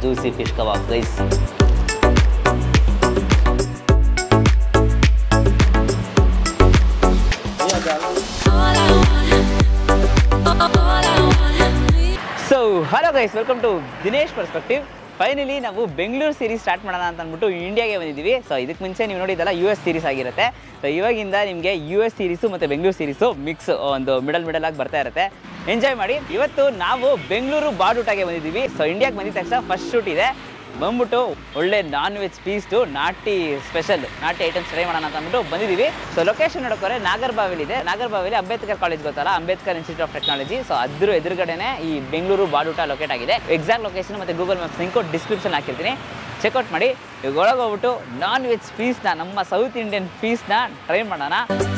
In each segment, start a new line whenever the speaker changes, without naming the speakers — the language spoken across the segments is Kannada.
Juicy fish kebab guys so hello guys welcome to Dinesh perspective finally ನಾವು ಬೆಂಗಳೂರು ಸೀರೀಸ್ ಸ್ಟಾರ್ಟ್ ಮಾಡೋಣ ಅಂತ ಅಂದ್ಬಿಟ್ಟು ಇಂಡಿಯಾಗೆ ಬಂದಿದ್ದೀವಿ ಸೊ ಇದಕ್ಕೆ ಮುಂಚೆ ನೀವು ನೋಡಿದ್ದಲ್ಲ ಯು ಎಸ್ ಸೀರೀಸ್ ಆಗಿರುತ್ತೆ ಸೊ ಇವಾಗಿಂದ ನಿಮಗೆ ಯು ಎಸ್ ಸೀರೀಸು ಮತ್ತು ಬೆಂಗಳೂರು ಸೀರೀಸು ಮಿಕ್ಸ್ ಒಂದು ಮಿಡಲ್ ಮಿಡಲ್ ಆಗಿ ಬರ್ತಾ ಇರುತ್ತೆ ಎಂಜಾಯ್ ಮಾಡಿ ಇವತ್ತು ನಾವು ಬೆಂಗಳೂರು ಬಾಡೂಟಾಗೆ ಬಂದಿದ್ದೀವಿ ಸೊ ಇಂಡಿಯಾಗೆ ಬಂದಿದ ತಕ್ಷಣ ಫಸ್ಟ್ ಶೂಟ್ ಇದೆ ಬಂದ್ಬಿಟ್ಟು ಒಳ್ಳೆ ನಾನ್ ವೆಜ್ ಪೀಸ್ಟು ನಾಟಿ ಸ್ಪೆಷಲ್ ನಾಟಿ ಐಟಮ್ಸ್ ಟ್ರೈ ಮಾಡೋಣ ಅಂತ ಅಂದ್ಬಿಟ್ಟು ಬಂದಿದ್ದೀವಿ ಸೊ ಲೊಕೇಶನ್ ನೋಡೋಕೆ ನಾಗರ್ಬಾವಿಲಿ ಇದೆ ನಾಗರ್ಬಾವಿಲಿ ಅಂಬೇಡ್ಕರ್ ಕಾಲೇಜ್ ಗೊತ್ತಲ್ಲ Ambedkar Institute of Technology so ಅದ್ರ ಎದುರುಗಡೆನೆ ಈ ಬೆಂಗಳೂರು ಬಾಡೂಟ ಲೊಕೇಟ್ ಆಗಿದೆ ಎಕ್ಸಾಕ್ಟ್ ಲೊಕೇಶನ್ ಮತ್ತು ಗೂಗಲ್ ಮ್ಯಾಪ್ಸ್ ಲಿಂಕು ಡಿಸ್ಕ್ರಿಪ್ಷನ್ ಹಾಕಿರ್ತೀನಿ ಚೆಕ್ಔಟ್ ಮಾಡಿ ಈಗ ಒಳಗೆ ಹೋಗ್ಬಿಟ್ಟು ನಾನ್ ವೆಜ್ ಪೀಸ್ನ ನಮ್ಮ ಸೌತ್ ಇಂಡಿಯನ್ ಪೀಸ್ನ ಟ್ರೈ ಮಾಡೋಣ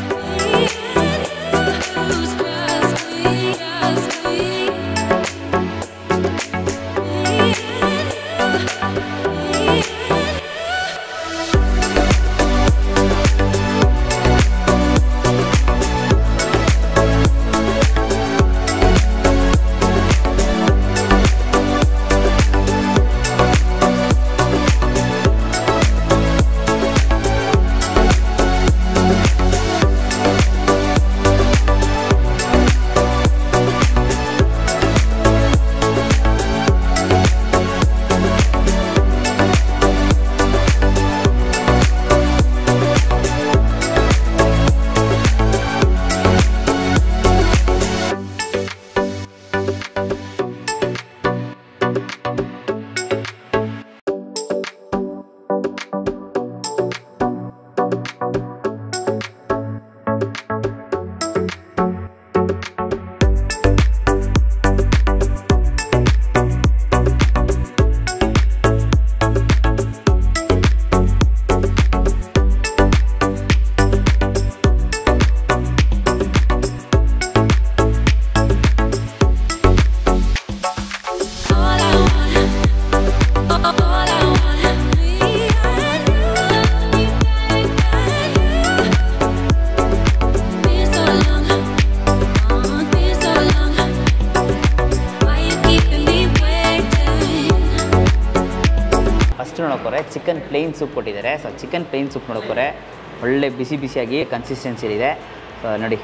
ಫಸ್ಟ್ ನೋಡೋಕೋರೆ ಚಿಕನ್ ಪ್ಲೇನ್ ಸೂಪ್ ಕೊಟ್ಟಿದ್ದಾರೆ ಸೊ ಚಿಕನ್ ಪ್ಲೇನ್ ಸೂಪ್ ನೋಡೋಕೋರೆ ಒಳ್ಳೆ ಬಿಸಿ ಬಿಸಿಯಾಗಿ ಕನ್ಸಿಸ್ಟೆನ್ಸಿ ಇದೆ ಸೊ ನೋಡಿ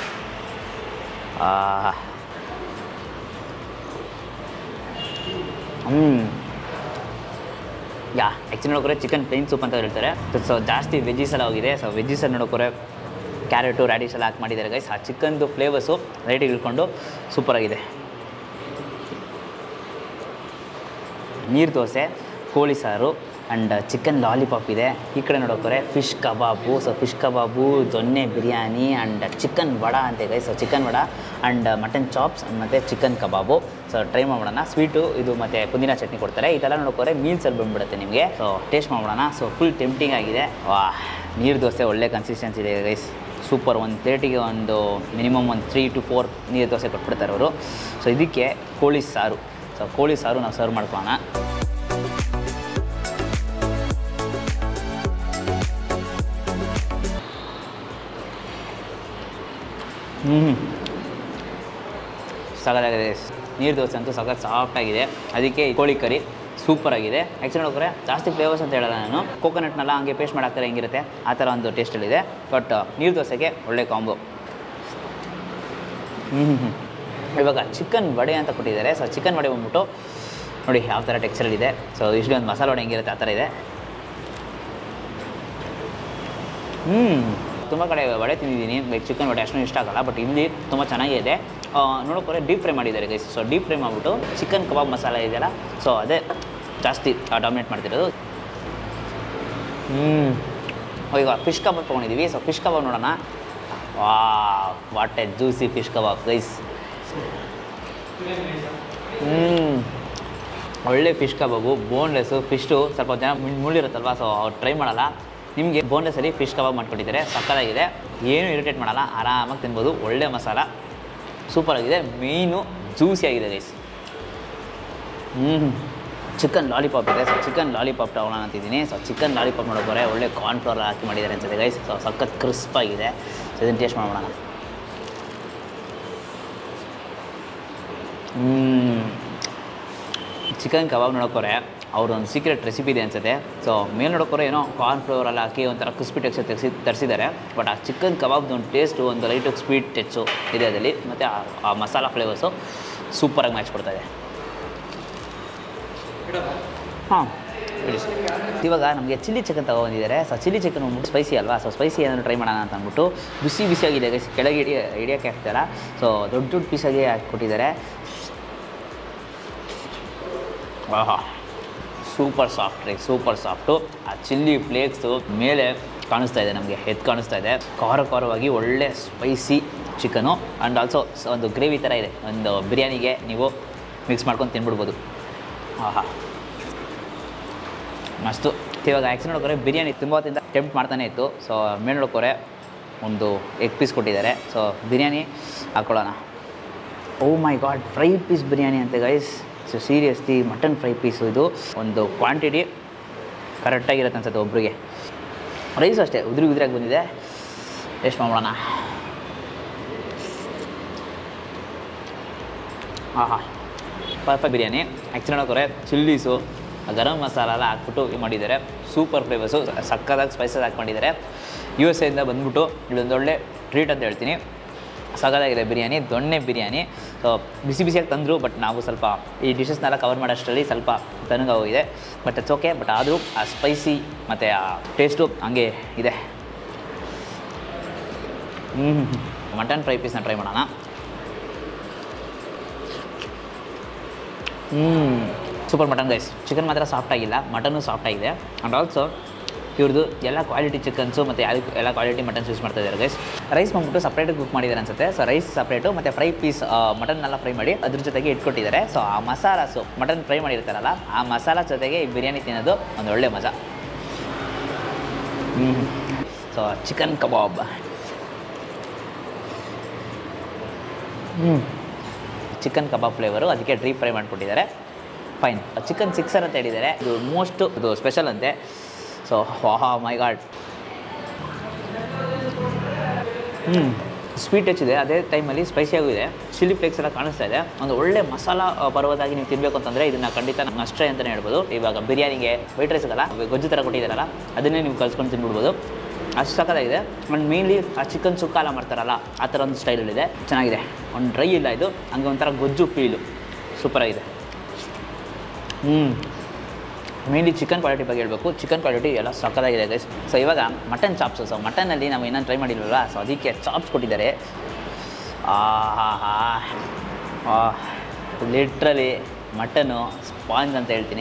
ಹ್ಞೂ ಯಾ ಆ್ಯಕ್ಚುಲಿ ನೋಡೋಕೋರೆ ಚಿಕನ್ ಪ್ಲೇನ್ ಸೂಪ್ ಅಂತ ಹೇಳ್ತಾರೆ ಸೊ ಜಾಸ್ತಿ ವೆಜ್ಜೀಸ್ ಎಲ್ಲ ಹೋಗಿದೆ ಸೊ ವೆಜ್ಜೀಸಲ್ಲಿ ನೋಡೋಕೋರೆ ಕ್ಯಾರೆಟು ರ್ಯಾಡಿಶ್ ಎಲ್ಲ ಹಾಕಿ ಮಾಡಿದ್ದಾರೆ ಗೈಸ್ ಆ ಚಿಕನ್ದು ಫ್ಲೇವರ್ಸು ರೈಟಿಗೆ ಇಳ್ಕೊಂಡು ಸೂಪರಾಗಿದೆ ನೀರು ದೋಸೆ ಕೋಳಿ ಸಾರು ಆ್ಯಂಡ್ ಚಿಕನ್ ಲಾಲಿಪಾಪ್ ಇದೆ ಈ ಕಡೆ ನೋಡೋಕೋರೆ fish kebab so fish kebab donne biryani and chicken vada ಅಂತ ಇದೆ so chicken vada and mutton chops ಮತ್ತು ಚಿಕನ್ ಕಬಾಬು ಸೊ ಟ್ರೈ ಮಾಡೋಣ ಸ್ವೀಟು ಇದು ಮತ್ತು ಪುದೀನ ಚಟ್ನಿ ಕೊಡ್ತಾರೆ ಇದೆಲ್ಲ ನೋಡೋಕೋರೆ ಮೀಲ್ಸಲ್ಲಿ ಬಂದ್ಬಿಡುತ್ತೆ ನಿಮಗೆ ಸೊ ಟೇಸ್ಟ್ ಮಾಡೋಣ ಸೊ ಫುಲ್ ಟೆಂಪ್ಟಿಂಗ್ ಆಗಿದೆ ವಾ ನೀರು ದೋಸೆ ಒಳ್ಳೆ ಕನ್ಸಿಸ್ಟೆನ್ಸಿ ಇದೆ ಗೈಸ್ ಸೂಪರ್ ಒಂದು ಪ್ಲೇಟಿಗೆ ಒಂದು ಮಿನಿಮಮ್ ಒಂದು ತ್ರೀ ಟು ಫೋರ್ ನೀರು ದೋಸೆ ಕೊಟ್ಬಿಡ್ತಾರೆ ಅವರು ಸೊ ಇದಕ್ಕೆ ಕೋಳಿ ಸಾರು ಸೊ ಕೋಳಿ ಸಾರು ನಾವು ಸರ್ವ್ ಮಾಡ್ಕೊಳ್ಳೋಣ ಹ್ಞೂ ಸಗದಾಗಿದೆ ನೀರು ದೋಸೆ ಅಂತೂ ಸಖತ್ ಸಾಫ್ಟಾಗಿದೆ ಅದಕ್ಕೆ ಈ ಕೋಳಿ ಕರಿ ಸೂಪರಾಗಿದೆ ಆ್ಯಕ್ಚುಲಿ ನೋಡಿದ್ರೆ ಜಾಸ್ತಿ ಫ್ಲೇವರ್ಸ್ ಅಂತ ಹೇಳಲ್ಲ ನಾನು ಕೋಕೋನಟ್ನೆಲ್ಲ ಹಂಗೆ ಪೇಸ್ಟ್ ಮಾಡಾಕ್ತಾರೆ ಹೆಂಗಿರುತ್ತೆ ಆ ಥರ ಒಂದು ಟೇಸ್ಟಲ್ಲಿದೆ ಬಟ್ ನೀರು ದೋಸೆಗೆ ಒಳ್ಳೆ ಕಾಂಬೋ ಹ್ಞೂ ಹ್ಞೂ ಇವಾಗ ಚಿಕನ್ ವಡೆ ಅಂತ ಕೊಟ್ಟಿದ್ದಾರೆ ಸೊ ಚಿಕನ್ ವಡೆ ಬಂದ್ಬಿಟ್ಟು ನೋಡಿ ಯಾವ ಥರ ಟೆಕ್ಸ್ಚರಲ್ಲಿದೆ ಸೊ ಇಷ್ಟು ಒಂದು ಮಸಾಲೆ ವಡೆ ಹೆಂಗಿರುತ್ತೆ ಆ ಥರ ಇದೆ ಹ್ಞೂ ತುಂಬ ಕಡೆ ವಡೆ ತಿಂದಿದ್ದೀನಿ ಲೈಕ್ ಚಿಕನ್ ವಡೆ ಅಷ್ಟೊಂದು ಇಷ್ಟ ಆಗಲ್ಲ ಬಟ್ ಇಲ್ಲಿ ತುಂಬ ಚೆನ್ನಾಗಿದೆ ನೋಡೋಕೆ ಡೀಪ್ ಫ್ರೈ ಮಾಡಿದ್ದಾರೆ ಗೈಸ್ ಸೊ ಡೀಪ್ ಫ್ರೈ ಮಾಡಿಬಿಟ್ಟು ಚಿಕನ್ ಕಬಾಬ್ ಮಸಾಲ ಇದೆಯಲ್ಲ ಸೊ ಅದೇ ಜಾಸ್ತಿ ಡಾಮಿನೇಟ್ ಮಾಡ್ತಿರೋದು ಹ್ಞೂ ಈಗ ಫಿಶ್ ಕಬಾಬ್ ತೊಗೊಂಡಿದ್ದೀವಿ ಸೊ ಫಿಶ್ ಕಬಾಬ್ ನೋಡೋಣ ವಾ what a juicy fish kebab guys ಹ್ಞೂ ಒಳ್ಳೆ ಫಿಶ್ ಕಬಾಬು ಬೋನ್ಲೆಸ್ಸು ಫಿಶ್ಟು ಸ್ವಲ್ಪ ಜನ ಮುಳ್- ಮುಳ್ಳಿರುತ್ತಲ್ವ ಸೊ ಅವ್ರು ಟ್ರೈ ಮಾಡಲ್ಲ ನಿಮಗೆ ಬೋನ್ಲೆಸ್ಸಲ್ಲಿ ಫಿಶ್ ಕಬಾಬ್ ಮಾಡ್ಕೊಟ್ಟಿದ್ದಾರೆ ಸಕ್ಕತ್ತಾಗಿದೆ ಏನು ಇರಿಟೇಟ್ ಮಾಡಲ್ಲ ಆರಾಮಾಗಿ ತಿನ್ಬೋದು ಒಳ್ಳೆ ಮಸಾಲ ಸೂಪರಾಗಿದೆ ಮೇಯ್ನು ಜ್ಯೂಸಿಯಾಗಿದೆ ಗೈಸ್ ಹ್ಞೂ ಚಿಕನ್ ಲಾಲಿಪಾಪ್ ಇದೆ ಸೊ ಚಿಕನ್ ಲಾಲಿಪಾಪ್ ತಗೊಳ್ಳೋಣ ಅಂತಿದ್ದೀನಿ ಸೊ ಚಿಕನ್ ಲಾಲಿಪಾಪ್ ನೋಡೋಕೆ ಒಳ್ಳೆ ಕಾರ್ನ್ಫ್ಲವರ್ ಹಾಕಿ ಮಾಡಿದ್ದಾರೆ ಅನ್ಸುತ್ತೆ ಗೈಸ್ ಸೊ ಸಖತ್ ಕ್ರಿಸ್ಪ್ ಆಗಿದೆ ಸೊ ಇದನ್ನು ಟೇಸ್ಟ್ ಮಾಡೋಣ ಹ್ಞೂ ಚಿಕನ್ ಕಬಾಬ್ ನೋಡೋಕೋರೆ ಅವ್ರೊಂದು ಸೀಕ್ರೆಟ್ ರೆಸಿಪಿ ಇದೆ ಅನ್ಸುತ್ತೆ ಸೊ ಮೇಲೆ ನೋಡೋಕೋರೆ ಏನೋ ಕಾರ್ನ್ ಫ್ಲವರ್ ಎಲ್ಲ ಹಾಕಿ ಒಂಥರ ಕ್ರಿಸ್ಪಿ ಟೆಕ್ಸ್ಚರ್ ತೆಗ್ಸಿ ತರಿಸಿದ್ದಾರೆ ಬಟ್ ಆ ಚಿಕನ್ ಕಬಾಬ್ದು ಒಂದು ಟೇಸ್ಟು ಒಂದು ಲೈಟು ಸ್ವೀಟ್ ಟೆಚ್ಚು ಇದೆ ಅದರಲ್ಲಿ ಮತ್ತು ಆ ಮಸಾಲ ಫ್ಲೇವರ್ಸು ಸೂಪರಾಗಿ ಮ್ಯಾಚ್ ಕೊಡ್ತಾ ಇದೆ ಹಾಂ ಬಿಡಿ ಸರ್. ಇವಾಗ ನಮಗೆ ಚಿಲ್ಲಿ ಚಿಕನ್ ತೊಗೊಂಡಿದ್ದಾರೆ ಸೊ ಚಿಲ್ಲಿ ಚಿಕನ್ ಬಂದ್ಬಿಟ್ಟು ಸ್ಪೈಸಿ ಅಲ್ವಾ ಸೊ ಸ್ಪೈಸಿ ಏನಾದರೂ ಟ್ರೈ ಮಾಡೋಣ ಅಂತ ಅಂದ್ಬಿಟ್ಟು ಬಿಸಿ ಬಿಸಿಯಾಗಿದೆ ಗೈಸ್ ಕೆಳಗೆ ಹಿಡಿಯ ಹಿಡಿಯೋಕ್ಕೆ ಹಾಕ್ತಾರ ಸೊ ದೊಡ್ಡ ದೊಡ್ಡ ಪೀಸಾಗಿ ಹಾಕ್ಕೊಟ್ಟಿದ್ದಾರೆ ಆಹಾ ಸೂಪರ್ ಸಾಫ್ಟ್ ರೀ ಸೂಪರ್ ಸಾಫ್ಟು ಆ ಚಿಲ್ಲಿ ಫ್ಲೇಕ್ಸು ಮೇಲೆ ಕಾಣಿಸ್ತಾ ಇದೆ ನಮಗೆ ಎದ್ದು ಕಾಣಿಸ್ತಾ ಇದೆ ಖಾರ ಖಾರವಾಗಿ ಒಳ್ಳೆ ಸ್ಪೈಸಿ ಚಿಕನು ಆ್ಯಂಡ್ ಆಲ್ಸೋ ಒಂದು ಗ್ರೇವಿ ಥರ ಇದೆ ಒಂದು ಬಿರಿಯಾನಿಗೆ ನೀವು ಮಿಕ್ಸ್ ಮಾಡ್ಕೊಂಡು ತಿನ್ಬಿಡ್ಬೋದು ಆಹಾ ಮಸ್ತು ಇವಾಗ ಆ್ಯಕ್ಚುಲಿ ನೋಡೋಕೆ ಬಿರಿಯಾನಿ ತುಂಬ ಹೊತ್ತಿಂದ ಟೆಂಪ್ಟ್ ಮಾಡ್ತಾನೆ ಇತ್ತು ಸೊ ಮೇಲೆ ನೋಡೋಕೋರೆ ಒಂದು ಎಗ್ ಪೀಸ್ ಕೊಟ್ಟಿದ್ದಾರೆ ಸೊ ಬಿರಿಯಾನಿ ಹಾಕ್ಕೊಳ್ಳೋಣ oh my god fry piece biryani ಅಂತೆ guys so seriously mutton fry piece ಇದು ಒಂದು ಕ್ವಾಂಟಿಟಿ ಕರೆಕ್ಟಾಗಿರುತ್ತೆ ಅನ್ಸುತ್ತೆ ಒಬ್ರಿಗೆ ರೈಸು ಅಷ್ಟೇ ಉದುರಿ ಉದುರಾಗಿ ಬಂದಿದೆ ಟೇಸ್ಟ್ ಮಾಡೋಣ ಹಾಂ ಹಾಂ ಪರ್ಫೆಕ್ಟ್ ಬಿರಿಯಾನಿ ಆ್ಯಕ್ಚುಲಿ ನೋಡೋಕೆ ಚಿಲ್ಲೀಸು ಗರಂ ಮಸಾಲ ಎಲ್ಲ ಹಾಕ್ಬಿಟ್ಟು ಇದು ಮಾಡಿದ್ದಾರೆ ಸೂಪರ್ ಫ್ಲೇವರ್ಸು ಸಕ್ಕದಾಗಿ ಸ್ಪೈಸಸ್ ಹಾಕ್ಕೊಂಡಿದ್ದಾರೆ ಯು ಎಸ್ ಎಯಿಂದ ಬಂದ್ಬಿಟ್ಟು ಇದೊಂದು ಒಳ್ಳೆ ಟ್ರೀಟ್ ಅಂತ ಹೇಳ್ತೀನಿ ಸಗದಾಗಿದೆ ಬಿರಿಯಾನಿ ದೊಣ್ಣೆ ಬಿರಿಯಾನಿ ಸೊ ಬಿಸಿ ಬಿಸಿಯಾಗಿ ತಂದರು ಬಟ್ ನಾವು ಸ್ವಲ್ಪ ಈ ಡಿಶಸ್ನೆಲ್ಲ ಕವರ್ ಮಾಡೋಷ್ಟರಲ್ಲಿ ಸ್ವಲ್ಪ ತನಗೋಗಿದೆ ಬಟ್ ಇಟ್ಸ್ ಓಕೆ ಬಟ್ ಆದರೂ ಆ ಸ್ಪೈಸಿ ಮತ್ತು ಆ ಟೇಸ್ಟು ಹಂಗೆ ಇದೆ ಹ್ಞೂ ಮಟನ್ ಫ್ರೈ ಪೀಸ್ನ ಟ್ರೈ ಮಾಡೋಣ ಹ್ಞೂ ಸೂಪರ್ ಮಟನ್ ರೈಸ್ ಚಿಕನ್ ಮಾತ್ರ ಸಾಫ್ಟ್ ಆಗಿಲ್ಲ ಮಟನ್ನು ಸಾಫ್ಟ್ ಆಗಿದೆ ಆ್ಯಂಡ್ ಆಲ್ಸೋ ಇವ್ರದ್ದು ಎಲ್ಲ ಕ್ವಾಲಿಟಿ ಚಿಕನ್ಸು ಮತ್ತು ಎಲ್ಲ ಎಲ್ಲ ಕ್ವಾಲಿಟಿ ಮಟನ್ಸ್ ಯೂಸ್ ಮಾಡ್ತಾ ಇದ್ದಾರೆ ಗೈಸ್ ರೈಸ್ ಬಂದ್ಬಿಟ್ಟು ಸಪ್ರೇಟಾಗಿ ಕುಕ್ ಮಾಡಿದ್ದಾರೆ ಅನ್ಸುತ್ತೆ ಸೊ ರೈಸ್ ಸಪ್ರೇಟು ಮತ್ತು ಫ್ರೈ ಪೀಸ್ ಮಟನ್ನೆಲ್ಲ ಫ್ರೈ ಮಾಡಿ ಅದ್ರ ಜೊತೆಗೆ ಇಟ್ಕೊಟ್ಟಿದ್ದಾರೆ ಸೊ ಆ ಮಸಾಲಾಸು ಮಟನ್ ಫ್ರೈ ಮಾಡಿರ್ತಾರಲ್ಲ ಆ ಮಸಾಲ ಜೊತೆಗೆ ಈ ಬಿರಿಯಾನಿ ತಿನ್ನೋದು ಒಂದು ಒಳ್ಳೆ ಮಜಾ ಹ್ಞೂ ಸೊ ಚಿಕನ್ ಕಬಾಬ್ ಹ್ಞೂ ಚಿಕನ್ ಕಬಾಬ್ ಫ್ಲೇವರು ಅದಕ್ಕೆ ಡೀಪ್ ಫ್ರೈ ಮಾಡಿಕೊಟ್ಟಿದ್ದಾರೆ ಫೈನ್ ಚಿಕನ್ ಸಿಕ್ಸರ್ ಅಂತ ಹೇಳಿದ್ದಾರೆ ಇದು ಮೋಸ್ಟ್ ಇದು ಸ್ಪೆಷಲ್ ಅಂತೆ ಸೊ ವಾಹಾ ಮೈ ಗಾಡ್ ಹ್ಞೂ ಸ್ವೀಟ್ ಟಚ್ ಇದೆ ಅದೇ ಟೈಮಲ್ಲಿ ಸ್ಪೈಸಿಯಾಗೂ ಇದೆ ಚಿಲ್ಲಿ ಫ್ಲೇಕ್ಸ್ ಎಲ್ಲ ಕಾಣಿಸ್ತಾ ಇದೆ ಒಂದು ಒಳ್ಳೆ ಮಸಾಲ ಆ, ಪರ್ವತಾಗಿ ನೀವು ತಿನ್ನಬೇಕು ಅಂತಂದರೆ ಇದನ್ನು ಖಂಡಿತ ನಮ್ಮ ಅಷ್ಟೇ ಅಂತಲೇ ಹೇಳ್ಬೋದು ಇವಾಗ ಬಿರಿಯಾನಿಗೆ ವೈಟ್ ರೈಸ್ ಅದಲ್ಲ ಗೊಜ್ಜು ಥರ ಕೊಟ್ಟಿದ್ದಾರಲ್ಲ ಅದನ್ನೇ ನೀವು ಕಲ್ಸ್ಕೊಂಡು ತಿನ್ಬಿಡ್ಬೋದು ಅಷ್ಟು ಸಕ್ಕತ್ತಾಗಿದೆ ಆ್ಯಂಡ್ ಮೇನ್ಲಿ ಆ ಚಿಕನ್ ಸುಕ್ಕ ಎಲ್ಲ ಮಾಡ್ತಾರಲ್ಲ ಆ ಥರ ಒಂದು ಸ್ಟೈಲಲ್ಲಿದೆ ಚೆನ್ನಾಗಿದೆ ಒಂದು ಡ್ರೈ ಇಲ್ಲ ಇದು ಹಂಗೆ ಒಂಥರ ಗೊಜ್ಜು ಫೀಲು ಸೂಪರಾಗಿದೆ ಹ್ಞೂ ಮೇನ್ಲಿ ಚಿಕನ್ ಕ್ವಾಲಿಟಿ ಬಗ್ಗೆ ಹೇಳಬೇಕು ಚಿಕನ್ ಕ್ವಾಲಿಟಿ ಎಲ್ಲ ಸಕ್ಕತ್ತಾಗಿದೆ ಗೈಸ್ ಸೊ ಇವಾಗ ಮಟನ್ ಚಾಪ್ಸು ಸೊ ಮಟನಲ್ಲಿ ನಾವು ಇನ್ನೊಂದು ಟ್ರೈ ಮಾಡಿಲ್ವಲ್ಲ ಸೊ ಅದಕ್ಕೆ ಚಾಪ್ಸ್ ಕೊಟ್ಟಿದ್ದಾರೆ ಆಹಾ ಲಿಟ್ರಲಿ ಮಟನು ಸ್ಪಾಂಜ್ ಅಂತ ಹೇಳ್ತೀನಿ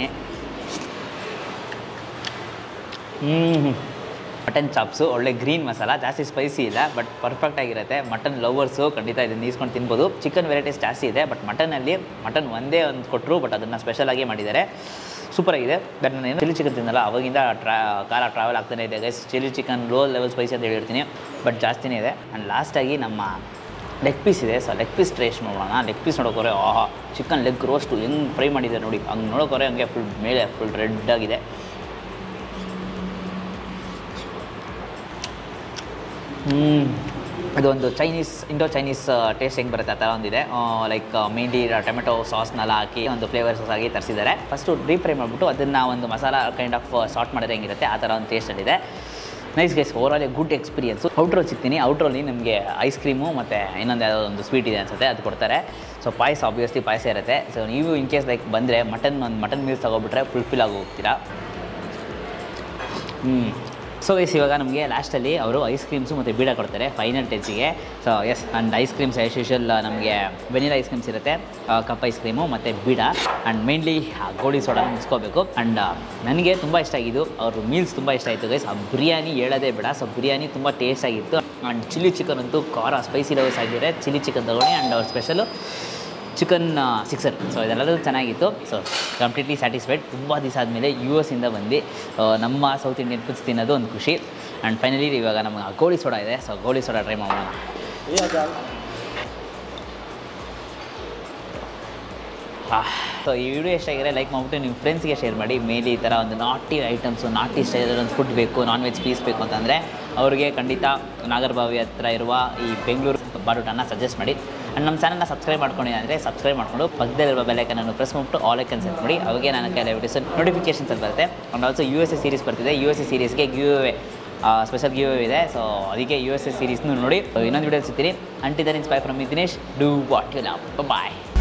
ಹ್ಞೂ ಮಟನ್ ಚಾಪ್ಸು ಒಳ್ಳೆ ಗ್ರೀನ್ ಮಸಾಲ ಜಾಸ್ತಿ ಸ್ಪೈಸಿ ಇಲ್ಲ ಬಟ್ ಪರ್ಫೆಕ್ಟ್ ಆಗಿರುತ್ತೆ ಮಟನ್ ಲವರ್ಸು ಖಂಡಿತ ಇದನ್ನು ನೀಸ್ಕೊಂಡು ತಿನ್ಬೋದು ಚಿಕನ್ ವೆರೈಟೀಸ್ ಜಾಸ್ತಿ ಇದೆ ಬಟ್ ಮಟನಲ್ಲಿ ಮಟನ್ ಒಂದೇ ಒಂದು ಕೊಟ್ಟರು ಬಟ್ ಅದನ್ನು ಸ್ಪೆಷಲಾಗಿ ಮಾಡಿದ್ದಾರೆ ಸೂಪರಾಗಿದೆ ಬಟ್ ನಾನು ಏನು ಚಿಲ್ಲಿ ಚಿಕನ್ ತಿನ್ನಲ್ಲ ಅವಾಗಿಂದ ಟ್ರಾ ಕಾಲ ಟ್ರಾವೆಲ್ ಆಗ್ತಾನೆ ಇದೆ guys chilli chicken low level spicy ಅಂತ ಹೇಳಿರ್ತೀನಿ ಬಟ್ ಜಾಸ್ತಿನೇ ಇದೆ ಆ್ಯಂಡ್ ಲಾಸ್ಟಾಗಿ ನಮ್ಮ ಲೆಗ್ ಪೀಸ್ ಇದೆ ಸೊ ಲೆಗ್ ಪೀಸ್ ಟೇಸ್ಟ್ ನೋಡೋಣ ಲೆಗ್ ಪೀಸ್ ನೋಡೋಕೋರೆ ಆಹಾ ಚಿಕನ್ ಲೆಗ್ ರೋಸ್ಟು ಹೆಂಗೆ ಫ್ರೈ ಮಾಡಿದ್ದಾರೆ ನೋಡಿ ಹಂಗೆ ನೋಡೋಕೋರೆ ಹಂಗೆ ಫುಲ್ ಮೇಲೆ ಫುಲ್ ರೆಡ್ ಆಗಿದೆ ಹ್ಞೂ ಅದೊಂದು ಚೈನೀಸ್ ಇಂಡೋ ಚೈನೀಸ್ ಟೇಸ್ಟ್ ಹೆಂಗೆ ಬರುತ್ತೆ ಆ ಥರ ಒಂದಿದೆ ಲೈಕ್ ಮೇನ್ಲಿ ಟೊಮೆಟೊ ಸಾಸ್ನೆಲ್ಲ ಹಾಕಿ ಒಂದು ಫ್ಲೇವರ್ಸ್ ಆಗಿ ತರಿಸಿದ್ದಾರೆ ಫಸ್ಟು ಡೀಪ್ ಫ್ರೈ ಮಾಡಿಬಿಟ್ಟು ಅದನ್ನು ಒಂದು ಮಸಾಲ ಕೈಂಡ್ ಆಫ್ ಸಾರ್ಟ್ ಮಾಡಿದ್ರೆ ಹೆಂಗಿರುತ್ತೆ ಆ ಥರ ಒಂದು ಟೇಸ್ಟಲ್ಲಿದೆ nice guys overall good experience ಔಟ್ರೋಲ್ ಸಿಗ್ತೀನಿ ಔಟ್ರೋಲಿ ನಿಮಗೆ ಐಸ್ ಕ್ರೀಮು ಮತ್ತು ಇನ್ನೊಂದು ಯಾವುದೋ ಒಂದು ಸ್ವೀಟ್ ಇದೆ ಅನ್ಸುತ್ತೆ ಅದು ಕೊಡ್ತಾರೆ ಸೊ ಪಾಯಸ ಆಬ್ವಿಯಸ್ಲಿ ಪಾಯಸ ಇರುತ್ತೆ ಸೊ ನೀವು ಇನ್ ಕೇಸ್ ಲೈಕ್ ಬಂದರೆ ಮಟನ್ ಒಂದು ಮಟನ್ ಮೀಲ್ಸ್ ತೊಗೊಬಿಟ್ರೆ ಫುಲ್ಫಿಲ್ ಆಗಿ ಹೋಗ್ತೀರಾ ಹ್ಞೂ ಸೊ ಗೈಸ್ ಇವಾಗ ನಮಗೆ ಲಾಸ್ಟಲ್ಲಿ ಅವರು ಐಸ್ ಕ್ರೀಮ್ಸು ಮತ್ತು ಬೀಡ ಕೊಡ್ತಾರೆ ಫೈನಲ್ ಟೆಚ್ಗೆ so yes and ice creams as usual ನಮಗೆ ವೆನಿಲಾ ಐಸ್ ಕ್ರೀಮ್ಸ್ ಇರುತ್ತೆ ಕಪ್ ಐಸ್ ಕ್ರೀಮು ಮತ್ತು ಬೀಡ ಆ್ಯಂಡ್ ಮೇನ್ಲಿ ಗೋಳಿ ಸೋಡಾ ಮುಗಿಸ್ಕೋಬೇಕು ಆ್ಯಂಡ್ ನನಗೆ ತುಂಬ ಇಷ್ಟ ಆಗಿದ್ದು ಅವ್ರ ಮೀಲ್ಸ್ ತುಂಬ ಇಷ್ಟ ಆಯಿತು ಗೈಸ್ ಆ ಬಿರಿಯಾನಿ ಹೇಳೋದೇ ಬೇಡ ಸೊ ಬಿರಿಯಾನಿ ತುಂಬ ಟೇಸ್ಟ್ ಆಗಿತ್ತು ಆ್ಯಂಡ್ ಚಿಲ್ಲಿ ಚಿಕನ್ ಅಂತೂ ಖಾರ ಸ್ಪೈಸಿ ಲೆವೆಲ್ಸ್ ಆಗಿದ್ರೆ ಚಿಲ್ಲಿ ಚಿಕನ್ ತೊಗೊಂಡು ಆ್ಯಂಡ್ ಅವ್ರ ಸ್ಪೆಷಲು ಚಿಕನ್ ಸಿಕ್ಸರ್ ಸೊ ಇದೆಲ್ಲದೂ ಚೆನ್ನಾಗಿತ್ತು ಸೊ ಕಂಪ್ಲೀಟ್ಲಿ ಸ್ಯಾಟಿಸ್ಫೈಡ್ ತುಂಬ ದಿವಸ ಆದಮೇಲೆ ಯು ಎಸ್ ಇಂದ ಬಂದು ಆ, ನಮ್ಮ ಸೌತ್ ಇಂಡಿಯನ್ ಫುಡ್ಸ್ ತಿನ್ನೋದು ಒಂದು ಖುಷಿ ಆ್ಯಂಡ್ ಫೈನಲಿ ಇವಾಗ ನಮಗೆ ಗೋಳಿ ಸೋಡಾ ಇದೆ ಸೊ ಗೋಳಿ ಸೋಡಾ ಟ್ರೈ ಮಾಡೋಣ ಸೊ ಈ ವಿಡಿಯೋ ಎಷ್ಟಾಗಿದೆ ಲೈಕ್ ಮಾಡಿಬಿಟ್ಟು ನಿಮ್ಮ ಫ್ರೆಂಡ್ಸ್ಗೆ ಶೇರ್ ಮಾಡಿ ಮೇಲಿ ಈ ಥರ ಒಂದು ನಾಟಿ ಐಟಮ್ಸು ನಾಟಿ ಸ್ಟೈಲಲ್ಲಿ ಒಂದು ಫುಡ್ ಬೇಕು ನಾನ್ ವೆಜ್ ಪೀಸ್ ಬೇಕು ಅಂತಂದರೆ ಅವರಿಗೆ ಖಂಡಿತ ನಾಗರಬಾವಿ ಹತ್ರ ಇರುವ ಈ ಬೆಂಗಳೂರು ಬಾಡೂಟನ ಸಜೆಸ್ಟ್ ಮಾಡಿ ಆ್ಯಂಡ್ ನಮ್ಮ ಚಾನಲ್ನ ಸಬ್ಸ್ಕ್ರೈಬ್ ಮಾಡ್ಕೊಂಡಿಲ್ಲ ಅಂದರೆ ಸಬ್ಸ್ಕ್ರೈಬ್ ಮಾಡಿಕೊಂಡು ಪಕ್ಕದಲ್ಲಿರುವ ಬೆಲ್ಲೈಕನನ್ನು ಪ್ರೆಸ್ ಮಾಡಿಬಿಟ್ಟು ಆಲ್ ಐಕನ್ ಸೆಟ್ ಮಾಡಿ ಅವಾಗೆ ನನ್ನ ಕೈಲಿ ವಿಡಿಯೋಸ್ ನೋಟಿಫಿಕೇಶನ್ಸ್ ಅಲ್ಲಿ ಬರುತ್ತೆ and also U S S series ಬರ್ತಿದೆ ಯು ಎಸ್ ಎಸ್ ಸೀರೀಸ್ಗೆ ಗಿವ್ ಅವೇ ಸ್ಪೆಷಲ್ ಗಿವ್ ಇದೆ ಸೊ ಅದಕ್ಕೆ ಯು ಎಸ್ ಎಸ್ ಸೀರೀಸ್ನು ನೋಡಿ So, ಇನ್ನೊಂದು ವಿಡಿಯೋ ಸಿಗ್ತೀನಿ ಅಂಟಿದರ್ ಇನ್ಸ್ಪೈ from Dinesh do what you love bye